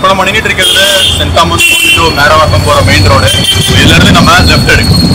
இப்போ நம்ம நின்றுட்டு இருக்கிறது சென்ட் தாமஸ் டு மேரவாக்கம் போகிற மெயின் ரோடு இதுலேருந்து நம்ம லெஃப்ட் எடுக்கணும்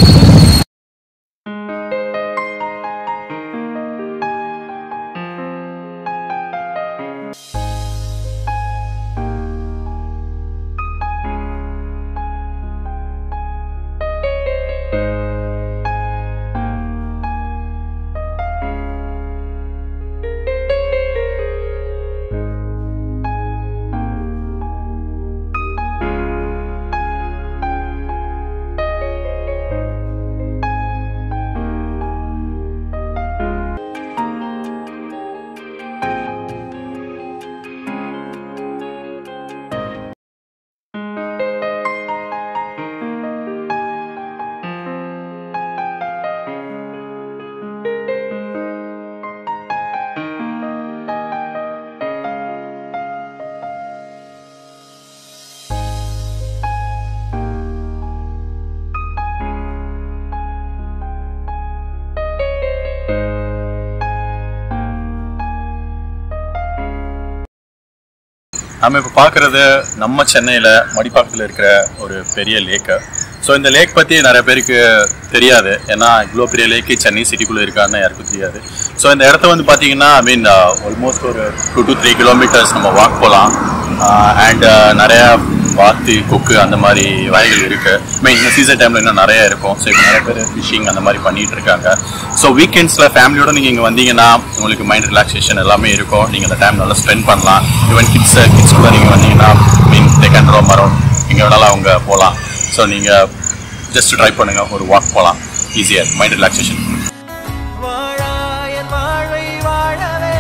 நம்ம இப்போ பார்க்குறது நம்ம சென்னையில் மடிப்பாக்கத்தில் இருக்கிற ஒரு பெரிய லேக்கு ஸோ இந்த லேக் பற்றி நிறைய பேருக்கு தெரியாது ஏன்னா இவ்வளோ பெரிய லேக்கு சென்னை சிட்டிக்குள்ளே இருக்கான்னு யாருக்கும் தெரியாது ஸோ இந்த இடத்த வந்து பார்த்தீங்கன்னா ஐ மீன் ஆல்மோஸ்ட் ஒரு டூ டு த்ரீ கிலோமீட்டர்ஸ் நம்ம வாக் போகலாம் அண்ட் நிறையா வாத்து கொக்கு அந்த மாதிரி வகைகள் இருக்குது மீன் இந்த சீசன் டைமில் இன்னும் நிறைய இருக்கும் ஸோ இப்போ நிறைய பேர் ஃபிஷிங் அந்த மாதிரி பண்ணிட்டு இருக்காங்க ஸோ வீக்கெண்ட்ஸில் ஃபேமிலியோட நீங்கள் இங்கே வந்தீங்கன்னா உங்களுக்கு மைண்ட் ரிலாக்ஸேஷன் எல்லாமே இருக்கும் நீங்கள் அந்த டைம் நல்லா ஸ்பெண்ட் பண்ணலாம் ஈவன் கிட்ஸ் கிட்ஸ் கூட நீங்கள் வந்தீங்கன்னா mean they can roam around எங்கே வேணாலும் அவங்க போகலாம் ஸோ நீங்கள் ஜஸ்ட் ட்ரை பண்ணுங்கள் ஒரு வாக் போகலாம் ஈஸியாக மைண்ட் ரிலாக்ஸேஷன் வாழாயன் வாழ்வை வாழவே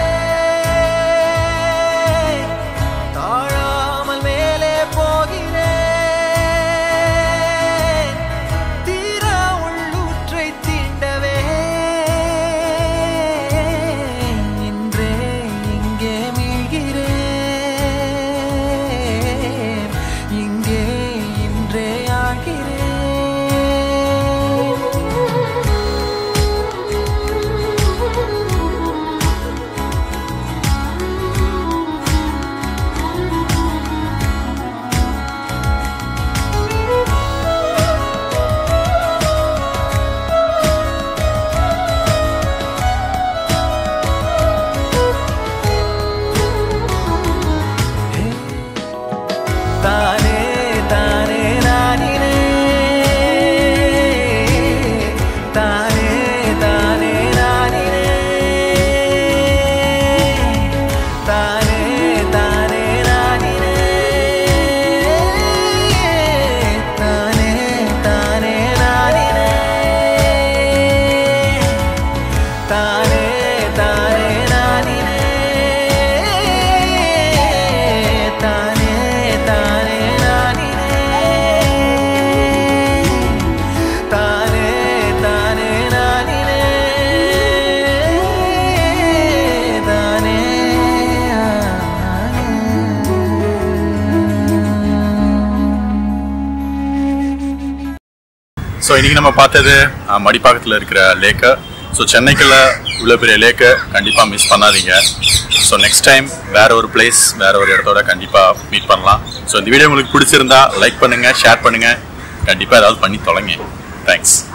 தாழாமல் மேலே போகிறேன் தீரா உள்ளூற்றை தீண்டவே இன்றே இங்கே மீழ்கிறேன் இங்கே இன்றே ஆகிறேன் தானே தானே நானினே தானே தானே நானினே தானே தானே நானினே தானே தானே நானினே தானே தானே நானினே தானே தானே நானினே தானே தானே நானினே தானே ஸோ இன்னைக்கு நம்ம பார்த்தது அஹ், மடிப்பாக்கத்தில் இருக்கிற லேக்கு ஸோ சென்னைக்குள்ள இவ்வளோ பெரிய லேக்கு கண்டிப்பாக மிஸ் பண்ணாதீங்க ஸோ நெக்ஸ்ட் டைம் வேற ஒரு பிளேஸ் வேற ஒரு இடத்தோட கண்டிப்பாக மீட் பண்ணலாம் ஸோ இந்த வீடியோ உங்களுக்கு பிடிச்சிருந்தா லைக் பண்ணுங்க ஷேர் பண்ணுங்க கண்டிப்பாக ஏதாவது பண்ணி தொலைங்க தேங்க்ஸ்